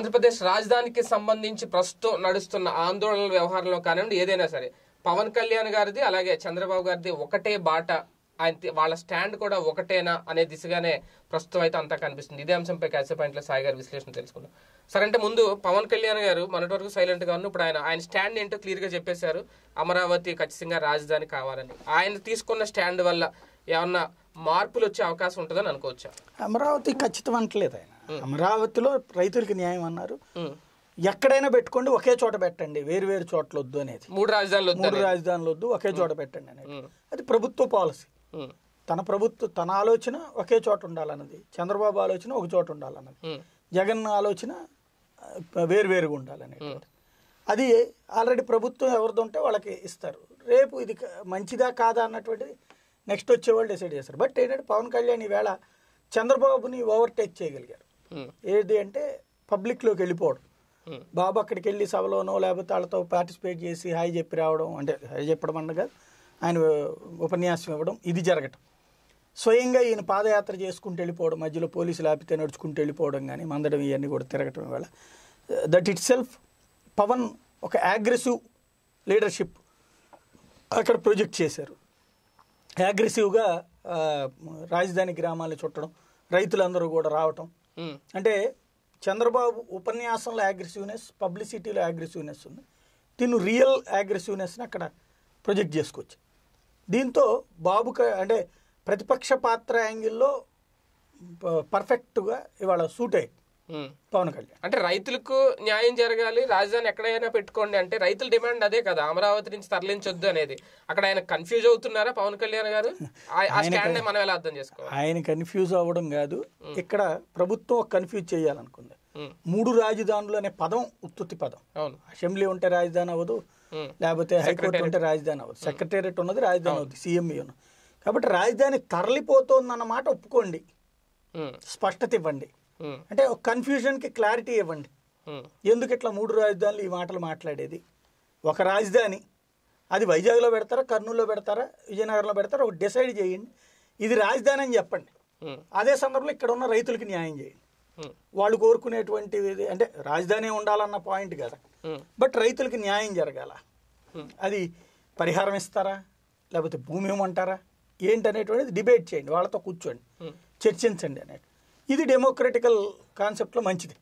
ఆంధ్రప్రదేశ్ రాజధానికి సంబంధించి ప్రస్తుతం నడుస్తున్న ఆందోళనల వ్యవహారంలో కానివ్వండి ఏదైనా సరే పవన్ కళ్యాణ్ గారిది అలాగే చంద్రబాబు గారిది ఒకటే బాట ఆయన తి- వాళ్ళ స్టాండ్ కూడా ఒకటేనా అనే దిశగానే ప్రస్తుతం అయితే అంతా కనిపిస్తుంది ఇదే అంశంపై క్యాసే పాయింట్లో సాయి గారి విశ్లేషణ తెలుసుకుందాం సరే అంటే ముందు పవన్ కళ్యాణ్ గారు మొన్నటి వరకు సైలెంట్ గా ఉన్న ఇప్పుడు ఆయన ఆయన స్టాండ్ ఏంటో క్లియర్ గా చెప్పేశారు అమరావతి ఖచ్చితంగా రాజధాని కావాలని ఆయన తీసుకున్న స్టాండ్ వల్ల ఏమన్నా మార్పులు వచ్చే అవకాశం ఉంటుందని అనుకోవచ్చా అమరావతి ఖచ్చితం అంటలేదు ఆయన అమరావతిలో రైతులకి న్యాయం అన్నారు ఉమ్. ఎక్కడైనా పెట్టుకోండి ఒకే చోట పెట్టండి వేరు వేరు చోట్ల వద్దు అనేది మూడు రాజధానులు మూడు వద్దని రాజధానులు వద్దు ఒకే చోట పెట్టండి అనేది ఉమ్. అది ప్రభుత్వ పాలసీ ఉమ్. తన ప్రభుత్వ తన ఆలోచన ఒకే చోట ఉండాలన్నది చంద్రబాబు ఆలోచన ఒక చోట ఉండాలన్నది ఉమ్. జగన్ ఆలోచన ఆ, వేరువేరుగా ఉండాలనేది అది ఆల్రెడీ ప్రభుత్వం ఎవరిది ఉంటే వాళ్ళకి ఇస్తారు రేపు ఇది క- మంచిదా కాదా అన్నటువంటిది నెక్స్ట్ వచ్చే వాళ్ళు డిసైడ్ చేస్తారు బట్ ఏంటంటే పవన్ కళ్యాణ్ ఈవేళ చంద్రబాబుని ఓవర్టేక్ చేయగలిగారు ఉమ్. ఏది అంటే పబ్లిక్లోకి వెళ్ళిపోవడం ఉమ్. బాబు అక్కడికి వెళ్ళి సభలోనో లేకపోతే వాళ్ళతో పార్టిసిపేట్ చేసి హాయ్ చెప్పి రావడం అంటే హాయ్ చెప్పడం అనగా ఆయన ఉపన్యాసం ఇవ్వడం ఇది జరగటం స్వయంగా ఈయన పాదయాత్ర చేసుకుంటూ వెళ్ళిపోవడం మధ్యలో పోలీసులు ఆపితే నడుచుకుంటూ వెళ్ళిపోవడం కానీ మందడం ఇవన్నీ కూడా తిరగటం వల్ల దట్ ఇట్ సెల్ఫ్ పవన్ ఒక అగ్రెసివ్ లీడర్షిప్ అక్కడ ప్రొజెక్ట్ చేశారు అగ్రెసివ్గా ఆ, రాజధాని గ్రామాలను చుట్టడం రైతులందరూ కూడా రావటం ఉమ్. అంటే చంద్రబాబు ఉపన్యాసంలో అగ్రెసివ్నెస్ పబ్లిసిటీలో అగ్రెసివ్నెస్ ఉంది తిను రియల్ అగ్రెసివ్నెస్ని అక్కడ ప్రొజెక్ట్ చేసుకోవచ్చు దీంతో బాబు క- అంటే ప్రతిపక్ష పాత్ర యాంగిల్లో ప- పర్ఫెక్ట్గా ఇవాళ సూట్ అయ్యి ఉమ్. పవన్ కళ్యాణ్ అంటే రైతులకు న్యాయం జరగాలి రాజధాని ఎక్కడైనా పెట్టుకోండి అంటే రైతుల డిమాండ్ అదే కదా అమరావతి నుంచి తరలించొద్దు అనేది అక్కడ ఆయన కన్ఫ్యూజ్ అవుతున్నారా పవన్ కళ్యాణ్ గారు ఆ- ఆ స్టాండ్ మనం ఎలా అర్థం చేసుకోవాలి ఆయన కన్ఫ్యూజ్ అవ్వడం కాదు ఇక్కడ ప్రభుత్వం కన్ఫ్యూజ్ చేయాలనుకుంది ఉమ్. మూడు రాజధానులు అనే పదం ఉత్తుత్తి పదం అవును అసెంబ్లీ ఉంటే రాజధాని అవ్వదు ఉమ్. లేకపోతే హైకోర్టు ఉంటే రాజధాని అవ్వదు సెక్రటేరియట్ ఉన్నది రాజధాని అవుతుంది సీఎంఈ ఉన్నది కాబట్టి రాజధాని తరలిపోతోందన్న మాట ఒప్పుకోండి ఉమ్. స్పష్టత ఇవ్వండి ఉమ్. అంటే ఒక కన్ఫ్యూజన్కి క్లారిటీ ఇవ్వండి ఉమ్. ఎందుకు ఇట్లా మూడు రాజధానులు ఈ మాటలు మాట్లాడేది ఒక రాజధాని అది వైజాగ్లో పెడతారా కర్నూలులో పెడతారా విజయనగరంలో పెడతారా ఒక డిసైడ్ చేయండి ఇది రాజధాని అని చెప్పండి ఉమ్. అదే సందర్భంలో ఇక్కడ ఉన్న రైతులకి న్యాయం చేయండి ఉమ్. వాళ్ళు కోరుకునేటువంటి అంటే రాజధాని ఉండాలన్న పాయింట్ కదా ఉమ్. బట్ రైతులకి న్యాయం జరగాల Hmm. అది పరిహారం ఇస్తారా లేకపోతే భూమి ఇవ్వమంటారా ఏంటనేటువంటిది డిబేట్ చేయండి వాళ్ళతో కూర్చోండి Hmm. చర్చించండి అనేది ఇది డెమోక్రటికల్ కాన్సెప్ట్లో మంచిది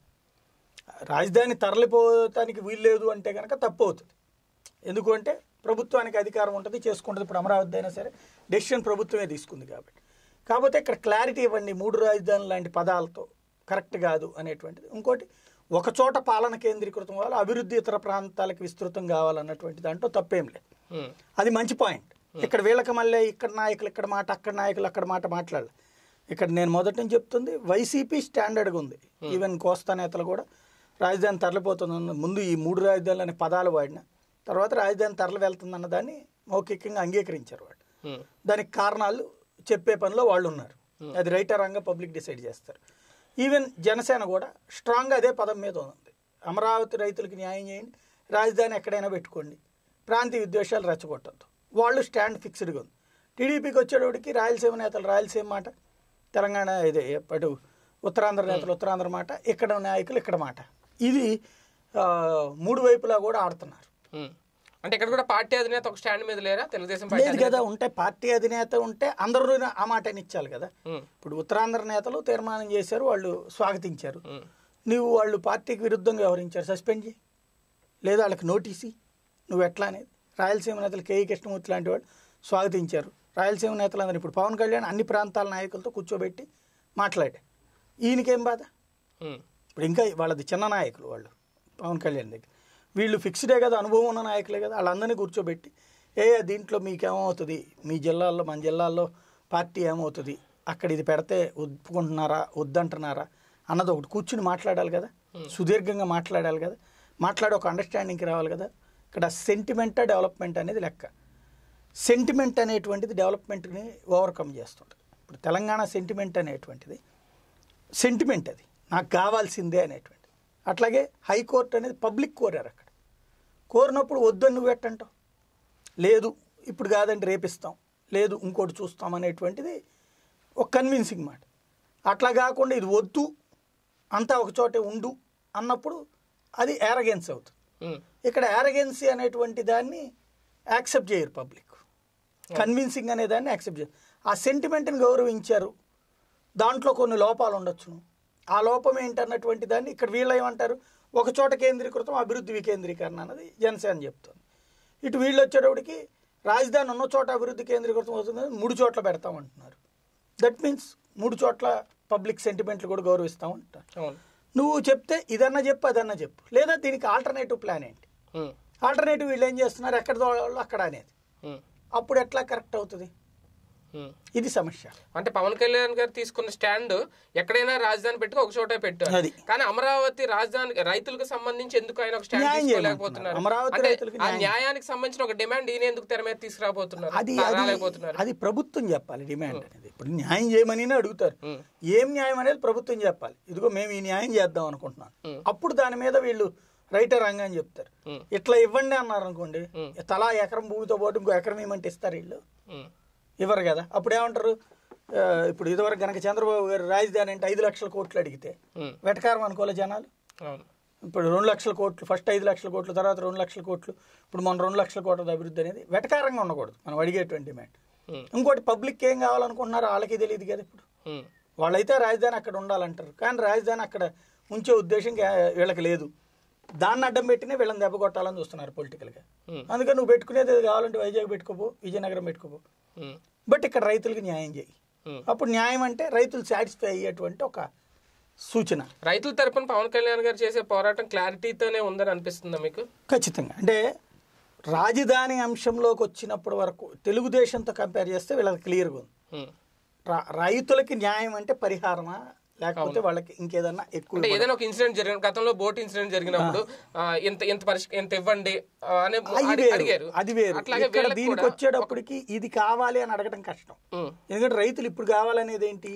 రాజధాని తరలిపోతానికి వీల్లేదు అంటే కనుక తప్పు అవుతుంది ఎందుకు అంటే ప్రభుత్వానికి అధికారం ఉంటుంది చేసుకుంటుంది ఇప్పుడు అమరావతి అయినా సరే డెసిషన్ ప్రభుత్వమే తీసుకుంది కాబట్టి కాకపోతే ఇక్కడ క్లారిటీ ఇవ్వండి మూడు రాజధానులు లాంటి పదాలతో కరెక్ట్ కాదు అనేటువంటిది ఇంకోటి ఒక చోట పాలన కేంద్రీకృతం కావాలి అభివృద్ధి ఇతర ప్రాంతాలకు విస్తృతం కావాలన్నటువంటి దాంట్లో తప్పేం లేదు ఉమ్. అది మంచి పాయింట్ ఇక్కడ వీళ్ళకి మళ్ళీ ఇక్కడ నాయకులు ఇక్కడ మాట అక్కడ నాయకులు అక్కడ మాట మాట్లాడాలి ఇక్కడ నేను మొదటి నుంచి చెప్తుంది వైసీపీ స్టాండర్డ్గా ఉంది ఈవెన్ కోస్తా నేతలు కూడా రాజధాని తరలిపోతుంది ముందు ఈ మూడు రాజధానులు అనే పదాలు వాడిన తర్వాత రాజధాని తరలి వెళ్తుందన్న దాన్ని మౌఖికంగా అంగీకరించారు వాళ్ళు ఉమ్. దానికి కారణాలు చెప్పే పనిలో వాళ్ళు ఉన్నారు అది రైటర్ రంగా పబ్లిక్ డిసైడ్ చేస్తారు ఈవెన్ జనసేన కూడా స్ట్రాంగ్ అదే పదం మీద ఉంది అమరావతి రైతులకు న్యాయం చేయండి రాజధాని ఎక్కడైనా పెట్టుకోండి ప్రాంతీయ విద్వేషాలు రెచ్చగొట్టద్దు వాళ్ళు స్టాండ్ ఫిక్స్డ్గా ఉంది టీడీపీకి వచ్చేటప్పటికి రాయలసీమ నేతలు రాయలసీమ మాట తెలంగాణ ఇదే అటు ఉత్తరాంధ్ర నేతలు ఉత్తరాంధ్ర మాట ఇక్కడ నాయకులు ఇక్కడ మాట ఇది ఆ, మూడు వైపులా కూడా ఆడుతున్నారు ఉమ్. అంటే ఇక్కడ కూడా పార్టీ అధినేత ఒక స్టాండ్ మీద లేరా తెలుగుదేశం పార్టీ లేదు కదా ఉంటే పార్టీ అధినేత ఉంటే అందరూ ఆ మాట ఇచ్చాలి కదా ఉమ్. ఇప్పుడు ఉత్తరాంధ్ర నేతలు తీర్మానం చేశారు వాళ్ళు స్వాగతించారు ఉమ్. నువ్వు వాళ్ళు పార్టీకి విరుద్ధంగా వ్యవహరించారు సస్పెండ్ చేయి లేదా వాళ్ళకి నోటీసి నువ్వు ఎట్లా అనేది రాయలసీమ నేతలు కేఈ కృష్ణమూర్తి లాంటి వాళ్ళు స్వాగతించారు రాయలసీమ నేతలందరూ ఇప్పుడు పవన్ కళ్యాణ్ అన్ని ప్రాంతాల నాయకులతో కూర్చోబెట్టి మాట్లాడే ఈయనకేం బాధ ఉమ్. ఇప్పుడు ఇంకా వాళ్ళది చిన్న నాయకులు వాళ్ళు పవన్ కళ్యాణ్ దగ్గర వీళ్ళు ఫిక్స్డే కదా అనుభవం ఉన్న నాయకులే కదా వాళ్ళందరినీ కూర్చోబెట్టి ఏ దీంట్లో మీకేమవుతుంది మీ జిల్లాల్లో మన జిల్లాల్లో పార్టీ ఏమవుతుంది అక్కడ ఇది పెడితే ఒప్పుకుంటున్నారా వద్దంటున్నారా అన్నది ఒకటి కూర్చుని మాట్లాడాలి కదా సుదీర్ఘంగా మాట్లాడాలి కదా మాట్లాడి ఒక అండర్స్టాండింగ్కి రావాలి కదా ఇక్కడ సెంటిమెంటా డెవలప్మెంట్ అనేది లెక్క సెంటిమెంట్ అనేటువంటిది డెవలప్మెంట్ని ఓవర్కమ్ చేస్తుంటుంది ఇప్పుడు తెలంగాణ సెంటిమెంట్ అనేటువంటిది సెంటిమెంట్ అది నాకు కావాల్సిందే అనేటువంటిది అట్లాగే హైకోర్టు అనేది పబ్లిక్ కోరారు అక్కడ కోరినప్పుడు వద్దని నువ్వు ఎట్టంటావు లేదు ఇప్పుడు కాదంటే రేపిస్తాం లేదు ఇంకోటి చూస్తాం అనేటువంటిది ఒక కన్విన్సింగ్ మాట అట్లా కాకుండా ఇది వద్దు అంతా ఒక చోటే ఉండు అన్నప్పుడు అది యారగెన్స్ అవుతుంది ఉమ్, ఇక్కడ యారగెన్సీ అనేటువంటి దాన్ని యాక్సెప్ట్ చేయరు పబ్లిక్ కన్విన్సింగ్ అనే దాన్ని యాక్సెప్ట్ చేయరు ఆ సెంటిమెంట్ని గౌరవించారు దాంట్లో కొన్ని లోపాలు ఉండొచ్చును ఆ లోపం ఏంటన్నటువంటి దాన్ని ఇక్కడ వీళ్ళు ఏమంటారు ఒక చోట కేంద్రీకృతం అభివృద్ధి వికేంద్రీకరణ అన్నది జనసేన చెప్తుంది ఇటు వీళ్ళు వచ్చేటప్పటికి రాజధాని ఉన్న చోట అభివృద్ధి కేంద్రీకృతం అవుతుంది మూడు చోట్ల పెడతామంటున్నారు దట్ మీన్స్ మూడు చోట్ల పబ్లిక్ సెంటిమెంట్లు కూడా గౌరవిస్తామంటారు అవును నువ్వు చెప్తే ఇదన్నా చెప్పు అదన్నా చెప్పు లేదా దీనికి ఆల్టర్నేటివ్ ప్లాన్ ఏంటి ఉమ్, ఆల్టర్నేటివ్ వీళ్ళు ఏం చేస్తున్నారు ఎక్కడ దోళాలో అక్కడ అనేది ఉమ్, అప్పుడు ఎట్లా కరెక్ట్ అవుతుంది ఉమ్. ఇది సమస్య అంటే పవన్ కళ్యాణ్ గారు తీసుకున్న స్టాండ్ ఎక్కడైనా రాజధాని పెట్టుకో ఒక చోటే పెట్టారు అది. కానీ అమరావతి రాజధాని రైతులకు సంబంధించి ఎందుకు ఆయన ఒక స్టాండ్ న్యాయం తీసుకోలేకపోతున్నారు చేయమంటున్నారు. అమరావతి అంటే రైతులకు ఆ న్యాయం. న్యాయానికి సంబంధించిన ఒక డిమాండ్ ఈయన ఎందుకు తెర మీద తీసుకురాబోతున్నారు అది తా- అది రాలేకపోతున్నారు అది ప్రభుత్వం చెప్పాలి డిమాండ్ అనేది ఇప్పుడు న్యాయం చేయమని అడుగుతారు ఉమ్. ఏం న్యాయం అనేది ప్రభుత్వం చెప్పాలి ఇదిగో మేము ఈ న్యాయం చేద్దాం అనుకుంటున్నాను ఉమ్. అప్పుడు దాని మీద వీళ్ళు రైటర్ రంగం చెప్తారు ఉమ్. ఇట్లా ఇవ్వండి అన్నారు అనుకోండి ఉమ్. తలా ఎకరం భూమితో పాటు ఇంకో ఎకరం ఇవ్వమంటే ఇస్తారు వీళ్ళు ఉమ్, ఇవ్వరు కదా అప్పుడు ఏమంటారు ఆ, ఇప్పుడు ఇదివరకు కనుక చంద్రబాబు గారు రాజధాని అంటే ఐదు లక్షల కోట్లు అడిగితే ఉమ్, వెటకారం అనుకోలే జనాలు అవును ఇప్పుడు రెండు లక్షల కోట్లు ఫస్ట్ ఐదు లక్షల కోట్లు తర్వాత రెండు లక్షల కోట్లు ఇప్పుడు మన రెండు లక్షల కోట్ల అభివృద్ధి అనేది వెటకారంగా ఉండకూడదు మనం అడిగేటువంటి డిమాండ్ ఉమ్, ఇంకోటి పబ్లిక్ ఏం కావాలనుకుంటున్నారో వాళ్ళకి తెలియదు కదా ఇప్పుడు ఉమ్, వాళ్ళైతే రాజధాని అక్కడ ఉండాలంటారు కానీ రాజధాని అక్కడ ఉంచే ఉద్దేశం గా- వీళ్ళకి లేదు దాన్ని అడ్డం పెట్టినే వీళ్ళని దెబ్బ కొట్టాలని చూస్తున్నారు పొలిటికల్గా ఉమ్, అందుకని నువ్వు పెట్టుకునేది ఏది కావాలంటే వైజాగ్ పెట్టుకోపో విజయనగరం పెట్టుకోపో ఉమ్, బట్ ఇక్కడ రైతులకు న్యాయం చేయి ఉమ్. అప్పుడు న్యాయం అంటే రైతులు సాటిస్ఫై అయ్యేటువంటి ఒక సూచన రైతుల తరపున పవన్ కళ్యాణ్ గారు చేసే పోరాటం క్లారిటీతోనే ఉందని అనిపిస్తుందా మీకు ఖచ్చితంగా అంటే రాజధాని అంశంలోకి వచ్చినప్పటి వరకు తెలుగుదేశంతో కంపేర్ చేస్తే వీళ్ళకి క్లియర్గా ఉంది ఉమ్. రా- రైతులకి న్యాయం అంటే పరిహారమా లేకపోతే వాళ్ళకి ఇంకేదన్నా ఎక్కువ అంటే ఏదైనా ఒక ఇన్సిడెంట్ జరిగిన గతంలో బోట్ ఇన్సిడెంట్ జరిగినప్పుడు ఆ, ఇంత ఇంత పరిష్ ఇంత ఇవ్వండి ఆ, అని అది అడి- వేరు అడిగారు అది వేరు అట్లాగే ఇక్కడ వీళ్ళకి దీనికి కూడా వచ్చేటప్పటికి ఇది కావాలి అని అడగడం కష్టం ఉమ్, ఎందుకంటే రైతులు ఇప్పుడు కావాలనేది ఏంటి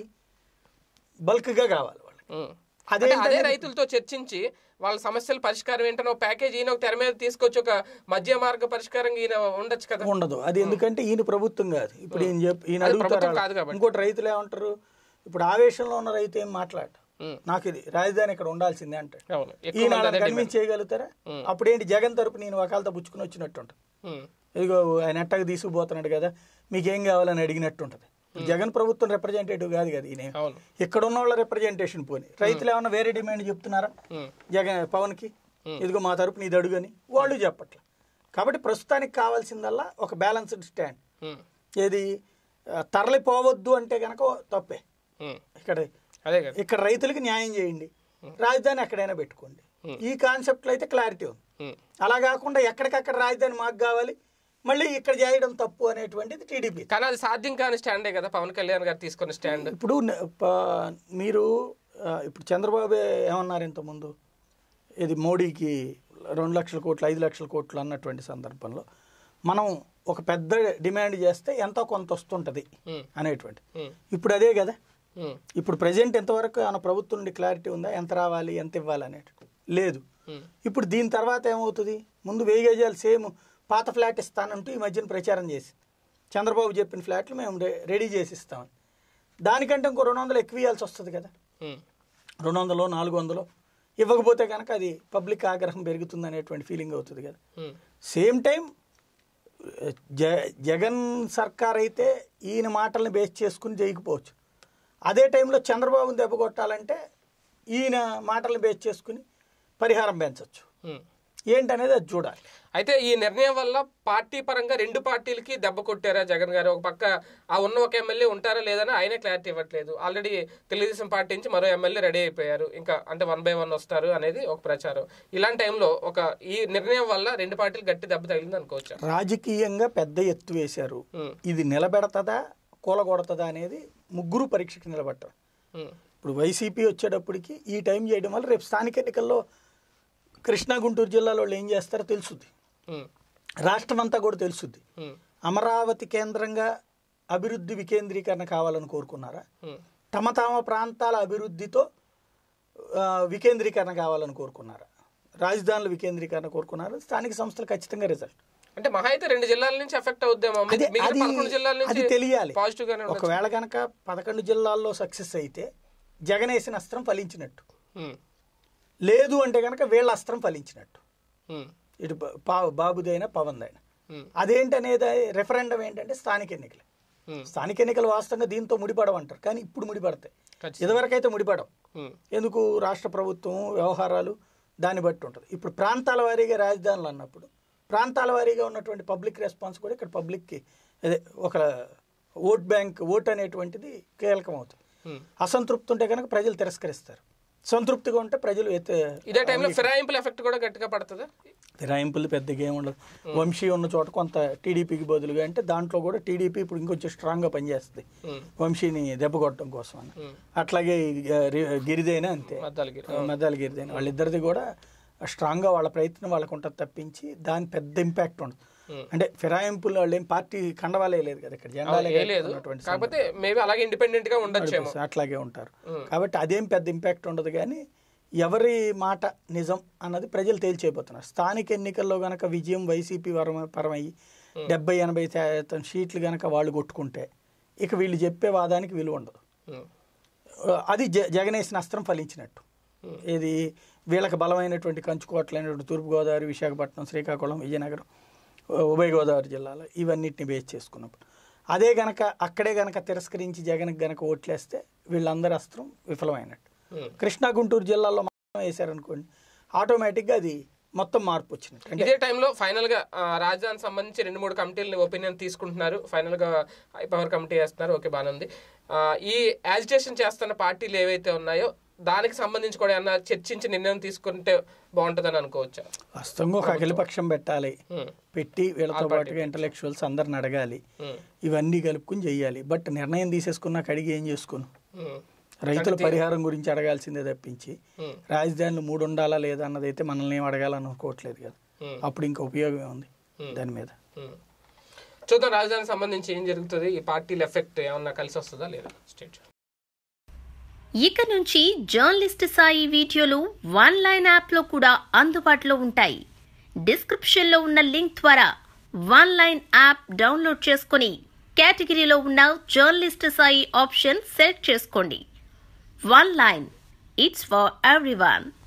బల్క్గా కావాలి వాళ్ళకి ఉమ్. అదే అంటే అదే రైతులతో చర్చించి వాళ్ళ సమస్యల పరిష్కారం ఏంటనో ఒక ప్యాకేజ్ ఈయన ఒక తెర మీద తీసుకొచ్చి ఒక మధ్య మార్గ పరిష్కారం ఈయన ఉండొచ్చు కదా ఉండదు అది ఎందుకంటే ఈయన ప్రభుత్వం కాదు ఇప్పుడు ఈయన చెప్పి ఈయన అది అడుగుతారు ప్రభుత్వం అలా. కాదు కాబట్టి. ఇంకోటి రైతులు ఏమంటారు ఇప్పుడు ఆవేశంలో ఉన్న రైతు ఏం మాట్లాడ ఉమ్, నాకు ఇది రాజధాని ఇక్కడ ఉండాల్సిందే అంటాడు అవును ఎక్కువ ఈయన మంది అదే కన్విన్స్ చేయగలుగుతారా ఉమ్. అప్పుడేంటి జగన్ తరపు నేను వకాలతో పుచ్చుకుని వచ్చినట్టు ఉంటుంది ఉమ్, ఇదిగో ఆయన ఎట్టగా తీసుకుపోతున్నాడు కదా మీకేం కావాలని అడిగినట్టు ఉంటుంది జగన్ ప్రభుత్వం రిప్రజెంటేటివ్ కాదు కదా ఈయన అవును ఇక్కడ ఉన్న వాళ్ళ రిప్రజెంటేషన్ పోని రైతులు ఏమన్నా వేరే డిమాండ్ చెప్తున్నారా ఉమ్, జగన్ పవన్కి ఇదిగో మా తరపు నీది అడుగని వాళ్ళు చెప్పట్లే కాబట్టి ప్రస్తుతానికి కావాల్సిందల్లా ఒక బ్యాలన్స్డ్ స్టాండ్ ఉమ్, ఏది ఆ, తరలిపోవద్దు అంటే కనుక తప్పే ఉమ్. ఇక్కడ అదే కదా ఇక్కడ రైతులకి న్యాయం చేయండి రాజధాని ఎక్కడైనా పెట్టుకోండి ఈ కాన్సెప్ట్లో అయితే క్లారిటీ ఉంది ఉమ్, అలా కాకుండా ఎక్కడికక్కడ రాజధాని మాకు కావాలి మళ్ళీ ఇక్కడ చేయడం తప్పు అనేటువంటిది టీడీపీ కానీ అది సాధ్యం కాని స్టాండే కదా పవన్ కళ్యాణ్ గారు తీసుకున్న స్టాండ్ ఇప్పుడు న- ప- మీరు ఆ, ఇప్పుడు చంద్రబాబు ఏమన్నారు ఇంతకుముందు ఇది మోడీకి రెండు లక్షల కోట్లు ఐదు లక్షల కోట్లు అన్నటువంటి సందర్భంలో మనం ఒక పెద్ద డిమాండ్ చేస్తే ఎంతో కొంత వస్తుంటుంది ఉమ్, అనేటువంటి ఉమ్, ఇప్పుడు అదే కదా ఉమ్, ఇప్పుడు ప్రజెంట్ ఎంతవరకు మన ప్రభుత్వం నుండి క్లారిటీ ఉందా ఎంత రావాలి ఎంత ఇవ్వాలి అనేటువంటి లేదు ఉమ్, ఇప్పుడు దీని తర్వాత ఏమవుతుంది ముందు వెయ్యి గజాలు సేమ్ పాత ఫ్లాట్ ఇస్తానంటూ ఈ మధ్యన ప్రచారం చేసింది చంద్రబాబు చెప్పిన ఫ్లాట్లు మేము రె- రెడీ చేసి ఇస్తామని దానికంటే ఇంకో రెండు వందలు ఎక్కువ ఇవ్వాల్సి వస్తుంది కదా ఉమ్, రెండు వందలు నాలుగు వందలు ఇవ్వకపోతే కనుక అది పబ్లిక్ ఆగ్రహం పెరుగుతుంది అనేటువంటి ఫీలింగ్ అవుతుంది కదా ఉమ్, సేమ్ టైం జ జగన్ సర్కార్ అయితే ఈయన మాటల్ని బేస్ చేసుకుని చేయకపోవచ్చు అదే టైంలో చంద్రబాబుని దెబ్బ కొట్టాలంటే ఈయన మాటల్ని బేస్ చేసుకుని పరిహారం పెంచవచ్చు ఉమ్. ఏంటనేది అది చూడాలి అయితే ఈ నిర్ణయం వల్ల పార్టీ పరంగా రెండు పార్టీలకి దెబ్బ కొట్టారా జగన్ గారు ఒక పక్క ఆ ఉన్న ఒక ఎమ్మెల్యే ఉంటారా లేదని ఆయనే క్లారిటీ ఇవ్వట్లేదు ఆల్రెడీ తెలుగుదేశం పార్టీ నుంచి మరో ఎమ్మెల్యే రెడీ అయిపోయారు ఇంకా అంటే వన్ బై వన్ వస్తారు అనేది ఒక ప్రచారం ఇలాంటి టైంలో ఒక ఈ నిర్ణయం వల్ల రెండు పార్టీలు గట్టి దెబ్బ తగిలింది అనుకోవచ్చు రాజకీయంగా పెద్ద ఎత్తు వేశారు ఉమ్, ఇది నిలబెడతదా కూలగొడతదా అనేది ముగ్గురు పరీక్షకు నిలబెట్టారు ఉమ్, ఇప్పుడు వైసీపీ వచ్చేటప్పటికి ఈ టైం చేయడం వల్ల రేపు స్థానిక ఎన్నికల్లో కృష్ణా గుంటూరు జిల్లాలో వాళ్ళు ఏం చేస్తారో తెలుసుద్ది ఉమ్, రాష్ట్రం అంతా కూడా తెలుసుద్ది ఉమ్, అమరావతి కేంద్రంగా అభివృద్ధి వికేంద్రీకరణ కావాలని కోరుకున్నారా ఉమ్, తమ తమ ప్రాంతాల అభివృద్ధితో ఆ, వికేంద్రీకరణ కావాలని కోరుకున్నారా రాజధానుల వికేంద్రీకరణ కోరుకున్నారు స్థానిక సంస్థలు ఖచ్చితంగా రిజల్ట్ అంటే మహా అయితే రెండు జిల్లాల నుంచి ఎఫెక్ట్ అవుద్దేమో అది మిగిలిన అది పదకొండు జిల్లాల అది నుంచి తెలియాలి పాజిటివ్ గానే ఉండొచ్చు. ఒకవేళ కనుక పదకొండు జిల్లాల్లో సక్సెస్ అయితే జగన్ వేసిన అస్త్రం ఫలించినట్టు ఉమ్, లేదు అంటే కనుక వీళ్ళ అస్త్రం ఫలించినట్టు ఉమ్, ఇటు బా- పా- బాబుదైనా పవన్దైనా ఉమ్, అదేంటనేది రెఫరెండం ఏంటంటే స్థానిక ఎన్నికలు ఉమ్, స్థానిక ఎన్నికలు వాస్తవంగా దీంతో ముడిపడవంటారు కానీ ఇప్పుడు ముడిపడతాయి ఖచ్చితంగా. ఇదివరకైతే ముడిపడవు ఉమ్, ఎందుకు రాష్ట్ర ప్రభుత్వం వ్యవహారాలు దాన్ని బట్టి ఉంటుంది ఇప్పుడు ప్రాంతాల వారీగా రాజధానులు అన్నప్పుడు ప్రాంతాల వారీగా ఉన్నటువంటి పబ్లిక్ రెస్పాన్స్ కూడా ఇక్కడ పబ్లిక్కి అదే ఒక ఓట్ బ్యాంక్ ఓట్ అనేటువంటిది కీలకం అవుతుంది ఉమ్. అసంతృప్తి ఉంటే కనుక ప్రజలు తిరస్కరిస్తారు సంతృప్తిగా ఉంటే ప్రజలు ఎత్తే ఇదే టైంలో ఫిరాయింపుల ఎఫెక్ట్ కూడా గట్టిగా పడుతుందా ఫిరాయింపులు పెద్దగా ఏమి ఉండదు వంశీ ఉన్న చోట కొంత టీడీపీకి బదులుగా అంటే దాంట్లో కూడా టీడీపీ ఇప్పుడు ఇంకొంచెం స్ట్రాంగ్గా పనిచేస్తుంది ఉమ్, వంశీని దెబ్బ కొట్టడం కోసం అని ఉమ్. అట్లాగే ఈ, ఆ, రి- గిరిదైనా అంతే మద్దాలగిరి మెదాల గిరిదైనా వాళ్ళిద్దరిది కూడా స్ట్రాంగ్గా వాళ్ళ ప్రయత్నం వాళ్ళకు ఉంటుంది తప్పించి దాని పెద్ద ఇంపాక్ట్ ఉండదు ఉమ్. అంటే ఫిరాయింపులు వాళ్ళు ఏం పార్టీ కండవాలే లేదు కదా ఇక్కడ జెండాలే ఏ లేదు ఉన్నటువంటి కాకపోతే మేబీ అలాగే ఇండిపెండెంట్ గా ఉండొచ్చేమో అట్లాగే ఉంటారు కాబట్టి అదేం పెద్ద ఇంపాక్ట్ ఉండదు కానీ ఎవరి మాట నిజం అన్నది ప్రజలు తేల్చేయబోతున్నారు స్థానిక ఎన్నికల్లో గనక విజయం వైసీపీ వరం పరమయ్యి డెబ్బై ఎనభై శాతం సీట్లు గనక వాళ్ళు కొట్టుకుంటే ఇక వీళ్ళు చెప్పే వాదానికి విలువ ఉండదు ఉమ్, అది జ జగనేసిన అస్త్రం ఫలించినట్టు ఇది వీళ్ళకి బలమైనటువంటి కంచుకోట్లైనటువంటి తూర్పుగోదావరి విశాఖపట్నం శ్రీకాకుళం విజయనగరం ఉభయ గోదావరి జిల్లాలో ఇవన్నిటిని బేస్ చేసుకున్నప్పుడు అదే గనక అక్కడే గనక తిరస్కరించి జగన్కి గనక ఓట్లేస్తే వీళ్ళందరి అస్త్రం విఫలమైనట్టు ఉమ్. కృష్ణా గుంటూరు జిల్లాలో మాత్రం వేశారనుకోండి ఆటోమేటిక్గా అది మొత్తం మార్పు వచ్చినట్టు అంటే ఇదే టైంలో ఫైనల్ గా ఆ, రాజధాని సంబంధించి రెండు మూడు కమిటీలని ఒపీనియన్ తీసుకుంటున్నారు ఫైనల్ గా హై పవర్ కమిటీ వేస్తున్నారు ఓకే బాగానే ఉంది ఆ, ఈ యాజిటేషన్ చేస్తున్న పార్టీలు ఏవైతే ఉన్నాయో దానికి సంబంధించి కూడా ఏమన్నా చర్చించి నిర్ణయం తీసుకుంటే బాగుంటుందని అనుకోవచ్చా వాస్తవంగా ఒక అఖిలపక్షం పెట్టాలి ఉమ్, పెట్టి వీళ్ళతో పాటుగా ఇంటలెక్చువల్స్ అందరిని అడగాలి ఉమ్, ఇవన్నీ కలుపుకుని చెయ్యాలి బట్ నిర్ణయం తీసేసుకున్నాక అడిగి ఏం చేసుకోను ఉమ్, రైతుల పరిహారం గురించి అడగాల్సిందే తప్పించి ఉమ్, రాజధానిలో మూడు ఉండాలా లేదా అన్నది అయితే మనల్ని ఏం అడగాలని అనుకోవట్లేదు కదా ఉమ్, అప్పుడు ఇంకా ఉపయోగం ఉంది దాని మీద ఉమ్. చూద్దాం రాజధానికి సంబంధించి ఏం జరుగుతుంది ఈ పార్టీల ఎఫెక్ట్ ఏమన్నా కలిసి వస్తుందా లేదా స్టేట్ ఇక నుంచి జర్నలిస్ట్ సాయి వీడియోలు వన్ లైన్ యాప్లో కూడా అందుబాటులో ఉంటాయి డిస్క్రిప్షన్లో ఉన్న లింక్ ద్వారా వన్ లైన్ యాప్ డౌన్లోడ్ చేసుకుని కేటగిరీలో ఉన్న జర్నలిస్ట్ సాయి ఆప్షన్ సెలెక్ట్ చేసుకోండి one line it's for everyone